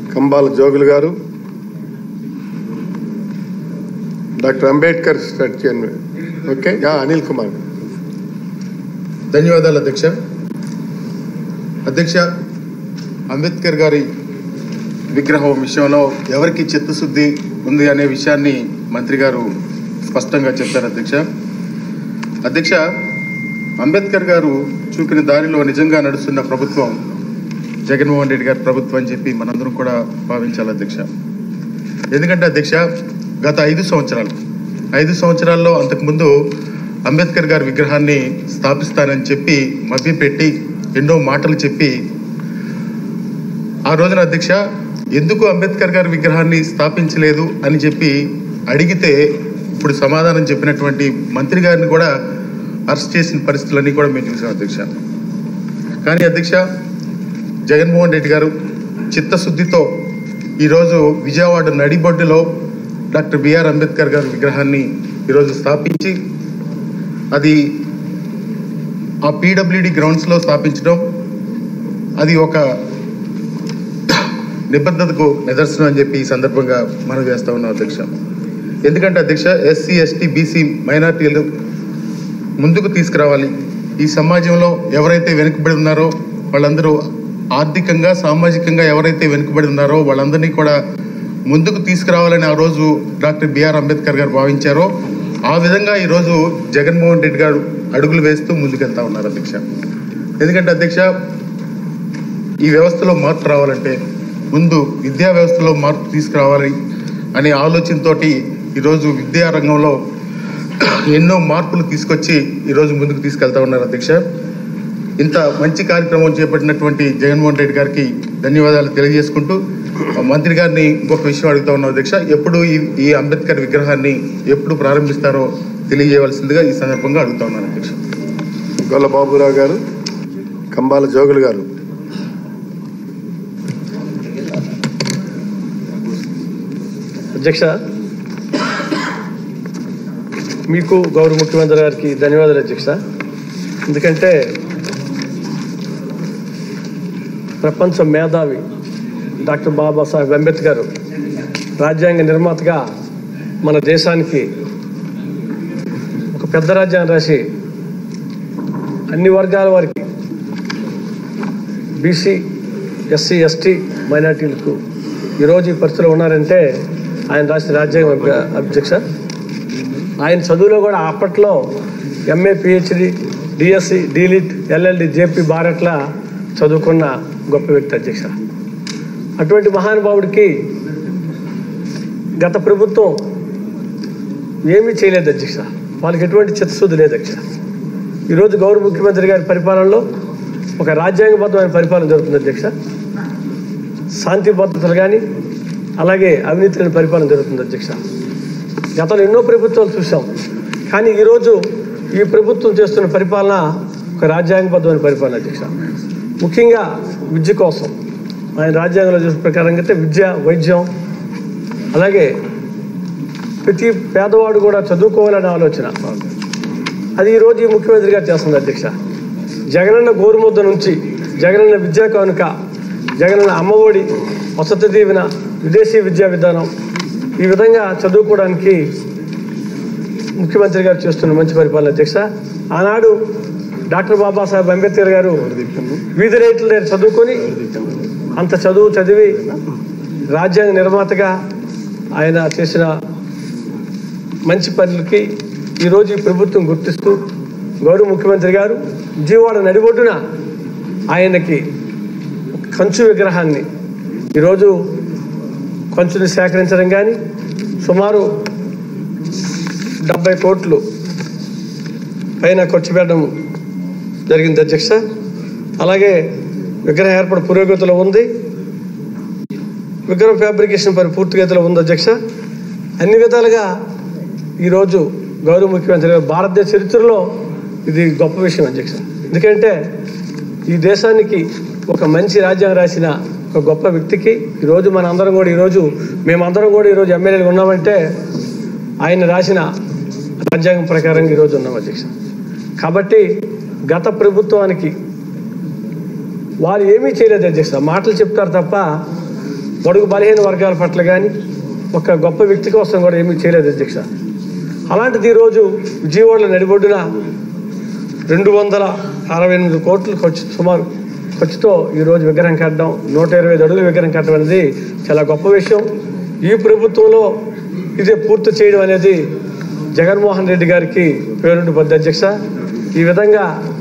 కంబాల జోగులు గారు డాక్టర్ అంబేద్కర్ స్టడ్ చేయండి ఓకే యా, అనిల్ కుమార్ ధన్యవాదాలు అధ్యక్ష అధ్యక్ష అంబేద్కర్ గారి విగ్రహం విషయంలో ఎవరికి చిత్తశుద్ధి ఉంది అనే విషయాన్ని మంత్రి గారు స్పష్టంగా చెప్పారు అధ్యక్ష అధ్యక్ష అంబేద్కర్ గారు చూపిన దారిలో నిజంగా నడుస్తున్న ప్రభుత్వం జగన్మోహన్ రెడ్డి గారి ప్రభుత్వం అని చెప్పి మనందరం కూడా భావించాలి అధ్యక్ష ఎందుకంటే అధ్యక్ష గత ఐదు సంవత్సరాలు ఐదు సంవత్సరాల్లో అంతకుముందు అంబేద్కర్ గారి విగ్రహాన్ని స్థాపిస్తానని చెప్పి మభ్యపెట్టి ఎన్నో మాటలు చెప్పి ఆ రోజున అధ్యక్ష ఎందుకు అంబేద్కర్ గారి విగ్రహాన్ని స్థాపించలేదు అని చెప్పి అడిగితే ఇప్పుడు సమాధానం చెప్పినటువంటి మంత్రి గారిని కూడా అరెస్ట్ చేసిన పరిస్థితులన్నీ కూడా మేము చూసాం అధ్యక్ష కానీ అధ్యక్ష జగన్మోహన్ రెడ్డి గారు చిత్తశుద్ధితో ఈరోజు విజయవాడ నడిబొడ్డులో డాక్టర్ బిఆర్ అంబేద్కర్ గారి విగ్రహాన్ని ఈరోజు స్థాపించి అది ఆ పీడబ్ల్యూడి గ్రౌండ్స్లో స్థాపించడం అది ఒక నిబద్ధతకు నిదర్శనం అని చెప్పి ఈ సందర్భంగా మనం చేస్తా ఉన్నాం అధ్యక్ష ఎందుకంటే అధ్యక్ష ఎస్సీ ఎస్టీ బీసీ మైనార్టీలు ముందుకు తీసుకురావాలి ఈ సమాజంలో ఎవరైతే వెనుకబడి ఉన్నారో వాళ్ళందరూ ఆర్థికంగా సామాజికంగా ఎవరైతే వెనుకబడి ఉన్నారో వాళ్ళందరినీ కూడా ముందుకు తీసుకురావాలని ఆ రోజు డాక్టర్ బిఆర్ అంబేద్కర్ గారు భావించారో ఆ విధంగా ఈరోజు జగన్మోహన్ రెడ్డి గారు అడుగులు వేస్తూ ముందుకెళ్తా ఉన్నారు అధ్యక్ష ఎందుకంటే అధ్యక్ష ఈ వ్యవస్థలో మార్పు రావాలంటే ముందు విద్యా వ్యవస్థలో మార్పు తీసుకురావాలి అనే ఆలోచనతోటి ఈరోజు విద్యా రంగంలో ఎన్నో మార్పులు తీసుకొచ్చి ఈరోజు ముందుకు తీసుకెళ్తా ఉన్నారు అధ్యక్ష ఇంత మంచి కార్యక్రమం చేపట్టినటువంటి జగన్మోహన్ రెడ్డి గారికి ధన్యవాదాలు తెలియజేసుకుంటూ మంత్రి గారిని ఇంకొక విషయం అడుగుతా ఉన్నాం అధ్యక్ష ఎప్పుడు ఈ ఈ అంబేద్కర్ విగ్రహాన్ని ఎప్పుడు ప్రారంభిస్తారో తెలియజేయవలసిందిగా ఈ సందర్భంగా అడుగుతా ఉన్నాను అధ్యక్ష గొల్ల బాబురావు గారు కంబాల జోగులు గారు అధ్యక్ష మీకు గౌరవ ముఖ్యమంత్రి గారికి ధన్యవాదాలు అధ్యక్ష ఎందుకంటే ప్రపంచ మేధావి డాక్టర్ బాబాసాహెబ్ అంబేద్కర్ రాజ్యాంగ నిర్మాతగా మన దేశానికి ఒక పెద్ద రాజ్యాంగం రాసి అన్ని వర్గాల వారికి బీసీ ఎస్సీ ఎస్టీ మైనార్టీలకు ఈరోజు ఈ పరిస్థితిలో ఉన్నారంటే ఆయన రాసిన రాజ్యాంగం అభ్య- అధ్యక్ష ఆయన చదువులో కూడా అప్పట్లో MA PhD DSc DLitt LLD జేపీ బారట్ల చదువుకున్న గొప్ప వ్యక్తి అధ్యక్ష అటువంటి మహానుభావుడికి గత ప్రభుత్వం ఏమీ చేయలేదు అధ్యక్ష వాళ్ళకి ఎటువంటి చిత్తశుద్ధి లేదు అధ్యక్ష ఈరోజు గౌరవ ముఖ్యమంత్రి గారి పరిపాలనలో ఒక రాజ్యాంగబద్ధమైన పరిపాలన జరుగుతుంది అధ్యక్ష శాంతి భద్రతలు కానీ అలాగే అవినీతి లేని పరిపాలన జరుగుతుంది అధ్యక్ష గతంలో ఎన్నో ప్రభుత్వాలు చూసాం కానీ ఈరోజు ఈ ప్రభుత్వం చేస్తున్న పరిపాలన ఒక రాజ్యాంగబద్ధమైన పరిపాలన అధ్యక్ష ముఖ్యంగా విద్య కోసం ఆయన రాజ్యాంగంలో చూసిన ప్రకారంగా అయితే విద్య వైద్యం అలాగే ప్రతి పేదవాడు కూడా చదువుకోవాలనే ఆలోచన అది ఈరోజు ఈ ముఖ్యమంత్రి గారు చేస్తుంది అధ్యక్ష జగనన్న గోరుముద్ద నుంచి జగనన్న విద్యా కానుక జగనన్న అమ్మఒడి వసతి దీవెన విదేశీ విద్యా విధానం ఈ విధంగా చదువుకోవడానికి ముఖ్యమంత్రి గారు చేస్తున్న మంచి పరిపాలన అధ్యక్ష ఆనాడు డాక్టర్ బాబాసాహెబ్ అంబేద్కర్ గారు వీధి రేట్ల దగ్గర చదువుకొని అంత చదువు చదివి రాజ్యాంగ నిర్మాతగా ఆయన చేసిన మంచి పనులకి ఈరోజు ఈ ప్రభుత్వం గుర్తిస్తూ గౌరవ ముఖ్యమంత్రి గారు విజయవాడ నడిబొడ్డున ఆయనకి ఒక కంచు విగ్రహాన్ని ఈరోజు కంచుని సేకరించడం కానీ సుమారు డెబ్బై కోట్లు పైన ఖర్చు పెట్టడం జరిగింది అధ్యక్ష అలాగే విగ్రహం ఏర్పాటు పురోగతిలో ఉంది విగ్రహం ఫ్యాబ్రికేషన్ పని పూర్తిగతిలో ఉంది అధ్యక్ష అన్ని విధాలుగా ఈరోజు గౌరవ ముఖ్యమంత్రి గారు భారతదేశ చరిత్రలో ఇది గొప్ప విషయం అధ్యక్ష ఎందుకంటే ఈ దేశానికి ఒక మంచి రాజ్యాంగం రాసిన ఒక గొప్ప వ్యక్తికి ఈరోజు మన అందరం కూడా ఈరోజు మేమందరం కూడా ఈరోజు ఎమ్మెల్యేలు ఉన్నామంటే ఆయన రాసిన రాజ్యాంగం ప్రకారంగా ఈరోజు ఉన్నాం అధ్యక్ష కాబట్టి గత ప్రభుత్వానికి వారు ఏమీ చేయలేదు అధ్యక్ష మాటలు చెప్తారు తప్ప బడుగు బలహీన వర్గాల పట్ల కానీ ఒక గొప్ప వ్యక్తి కోసం కూడా ఏమీ చేయలేదు అధ్యక్ష అలాంటిది ఈరోజు విజయవాడలో నడిబొడ్డున రెండు వందల అరవై ఎనిమిది కోట్లు ఖర్చు సుమారు ఖర్చుతో ఈరోజు విగ్రహం కట్టడం నూట ఇరవై ఐదు అడుగుల విగ్రహం కట్టడం అనేది చాలా గొప్ప విషయం ఈ ప్రభుత్వంలో ఇదే పూర్తి చేయడం అనేది జగన్మోహన్ రెడ్డి గారికి పేరుండి పొద్దు అధ్యక్ష ఈ విధంగా